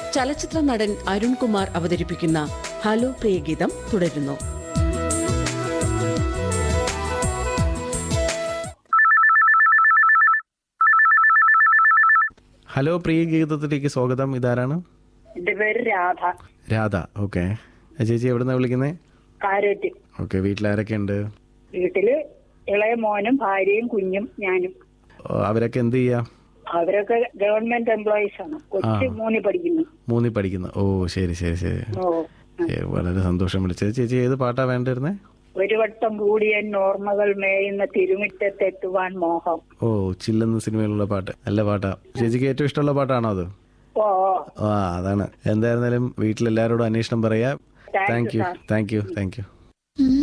ചലച്ചിത്ര നടൻ അരുൺകുമാർ അവതരിപ്പിക്കുന്ന ഹലോ പ്രിയഗീതം തുടരുന്നു ഹലോ പ്രിയ ഗീതത്തിലേക്ക് സ്വാഗതം ഇതാരാണ് എന്റെ പേര് രാധ രാധ ഓക്കെ ചേച്ചി എവിടുന്നാ വിളിക്കുന്നേ കാരറ്റ് ഓക്കെ വീട്ടിലാരൊക്കെ ഉണ്ട് വീട്ടില് ഇളയ മോനും ഭാര്യയും കുഞ്ഞും ഞാനും ഓ, അവരൊക്കെ എന്ത് ചെയ്യാ അവരൊക്കെ ഗവൺമെന്റ് എംപ്ലോയീസ് ആണ് കൊച്ചു മൂന്നി പഠിക്കുന്നു മൂന്നി പഠിക്കുന്ന ഓ ശരി ശരി ശരി ഓ ഏ, വളരെ സന്തോഷം വിളിച്ചത് ചേച്ചി ഏത് പാട്ടാ വേണ്ടിയിരുന്നേ ഒരു വട്ടം കൂടിയ ഓർമ്മകൾ മേയുന്ന തിരുമിറ്റത്തെത്തുവാൻ മോഹം ഓ ചില്ലെന്ന സിനിമയിലുള്ള പാട്ട് നല്ല പാട്ടാ ചേച്ചിക്ക് ഏറ്റവും ഇഷ്ടമുള്ള പാട്ടാണോ അത് ഓ ആ അതാണ് എന്തായിരുന്നാലും വീട്ടിലെല്ലാവരോടും അന്വേഷണം പറയാ Thank thank you, you sir. Thank you thank U